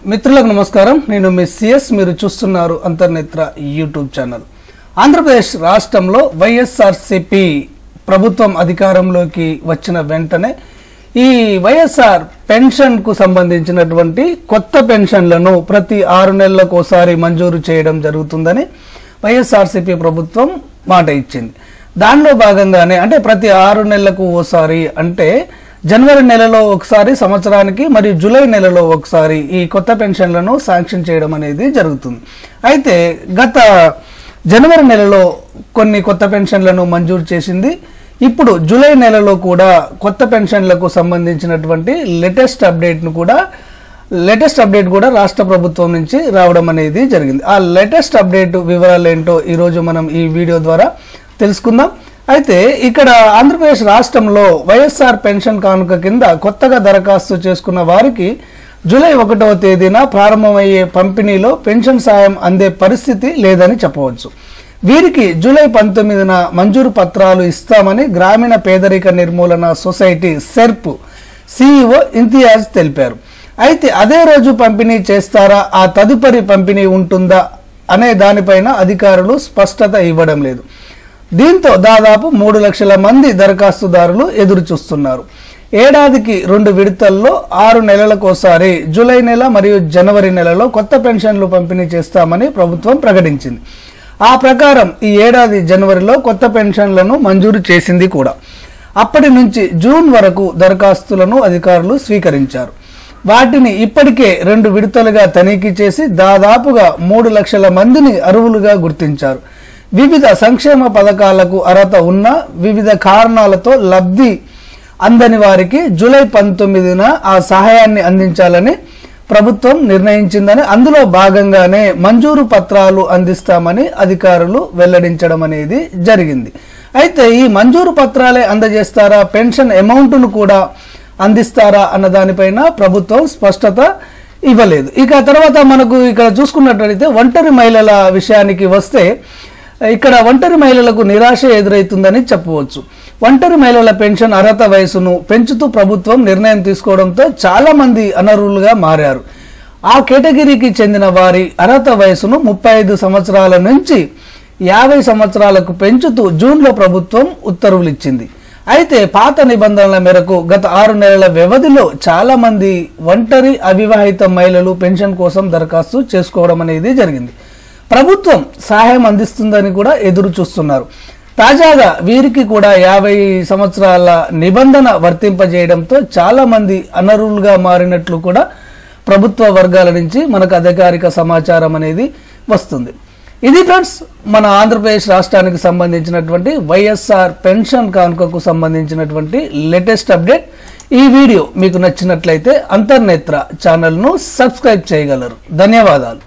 మిత్రులకు నమస్కారం నేను మిస్ సిఎస్ మీరు చూస్తున్నారు అంతర్నేత్ర యూట్యూబ్ ఛానల్ ఆంధ్రప్రదేశ్ రాష్ట్రంలో వైఎస్ఆర్సిపి ప్రభుత్వం అధికారంలోకి వచ్చిన వెంటనే ఈ వైఎస్ఆర్ పెన్షన్కు సంబంధించినటువంటి కొత్త పెన్షన్లను ప్రతి ఆరు నెలలకు ఒకసారి మంజూరు చేయడం జరుగుతుందని వైఎస్ఆర్సిపి ప్రభుత్వం మాట ఇచ్చింది దానిలో భాగంగానే అంటే ప్రతి ఆరు నెలలకు ఓసారి అంటే జనవరి నెలలో ఒకసారి సంవత్సరానికి మరియు జూలై నెలలో ఒకసారి ఈ కొత్త పెన్షన్లను శాంక్షన్ చేయడం అనేది జరుగుతుంది అయితే గత జనవరి నెలలో కొన్ని కొత్త పెన్షన్లను మంజూరు చేసింది ఇప్పుడు జూలై నెలలో కూడా కొత్త పెన్షన్లకు సంబంధించినటువంటి లేటెస్ట్ అప్డేట్ను కూడా లేటెస్ట్ అప్డేట్ కూడా రాష్ట్ర ప్రభుత్వం నుంచి రావడం అనేది జరిగింది ఆ లేటెస్ట్ అప్డేట్ వివరాలు ఏంటో ఈరోజు మనం ఈ వీడియో ద్వారా తెలుసుకుందాం అయితే ఇక్కడ ఆంధ్రప్రదేశ్ రాష్ట్రంలో వైఎస్ఆర్ పెన్షన్ కానుక కింద కొత్తగా దరఖాస్తు చేసుకున్న వారికి జూలై ఒకటవ తేదీన ప్రారంభమయ్యే పంపిణీలో పెన్షన్ సాయం అందే పరిస్థితి లేదని చెప్పవచ్చు వీరికి జూలై పంతొమ్మిదిన మంజూరు పత్రాలు ఇస్తామని గ్రామీణ పేదరిక నిర్మూలన సొసైటీ సెర్ప్ సిఇఓ ఇంతియాజ్ తెలిపారు అయితే అదే రోజు పంపిణీ చేస్తారా ఆ తదుపరి పంపిణీ ఉంటుందా అనే దానిపైన అధికారులు స్పష్టత ఇవ్వడం లేదు దీంతో దాదాపు మూడు లక్షల మంది దరఖాస్తుదారులు ఎదురు చూస్తున్నారు ఏడాదికి రెండు విడతల్లో ఆరు నెలలకోసారి జూలై నెల మరియు జనవరి నెలలో కొత్త పెన్షన్లు పంపిణీ చేస్తామని ప్రభుత్వం ప్రకటించింది ఆ ప్రకారం ఈ ఏడాది జనవరిలో కొత్త పెన్షన్లను మంజూరు చేసింది కూడా అప్పటి నుంచి జూన్ వరకు దరఖాస్తులను అధికారులు స్వీకరించారు వాటిని ఇప్పటికే రెండు విడతలుగా తనిఖీ చేసి దాదాపుగా మూడు లక్షల మందిని అర్హులుగా గుర్తించారు వివిధ సంక్షేమ పథకాలకు అర్హత ఉన్న వివిధ కారణాలతో లబ్ధి అందని వారికి జూలై పంతొమ్మిదిన ఆ సహాయాన్ని అందించాలని ప్రభుత్వం నిర్ణయించిందని అందులో భాగంగానే మంజూరు పత్రాలు అందిస్తామని అధికారులు వెల్లడించడం అనేది జరిగింది అయితే ఈ మంజూరు పత్రాలే అందజేస్తారా పెన్షన్ అమౌంట్ను కూడా అందిస్తారా అన్న దానిపైన ప్రభుత్వం స్పష్టత ఇవ్వలేదు ఇక తర్వాత మనకు ఇక్కడ చూసుకున్నట్లయితే ఒంటరి మహిళల విషయానికి వస్తే ఇక్కడ ఒంటరి మహిళలకు నిరాశ ఎదురవుతుందని చెప్పవచ్చు ఒంటరి మహిళల పెన్షన్ అర్హత వయసును పెంచుతూ ప్రభుత్వం నిర్ణయం తీసుకోవడంతో చాలా మంది అనర్హులుగా మారారు ఆ కేటగిరీకి చెందిన వారి అర్హత వయసును ముప్పై ఐదు సంవత్సరాల నుంచి యాభై సంవత్సరాలకు పెంచుతూ జూన్లో ప్రభుత్వం ఉత్తర్వులు ఇచ్చింది అయితే పాత నిబంధనల మేరకు గత ఆరు నెలల వ్యవధిలో చాలా మంది ఒంటరి అవివాహిత మహిళలు పెన్షన్ కోసం దరఖాస్తు చేసుకోవడం అనేది జరిగింది ప్రభుత్వం సహాయం అందిస్తుందని కూడా ఎదురు చూస్తున్నారు తాజాగా వీరికి కూడా యాభై సంవత్సరాల నిబంధన వర్తింపజేయడంతో చాలా మంది అనర్హులుగా మారినట్లు కూడా ప్రభుత్వ వర్గాల నుంచి మనకు అధికారిక సమాచారం అనేది వస్తుంది ఇది ఫ్రెండ్స్ మన ఆంధ్రప్రదేశ్ రాష్ట్రానికి సంబంధించినటువంటి వైఎస్ఆర్ పెన్షన్ కానుకకు సంబంధించినటువంటి లేటెస్ట్ అప్డేట్ ఈ వీడియో మీకు నచ్చినట్లయితే అంతర్నేత్ర ఛానల్ను సబ్స్క్రైబ్ చేయగలరు ధన్యవాదాలు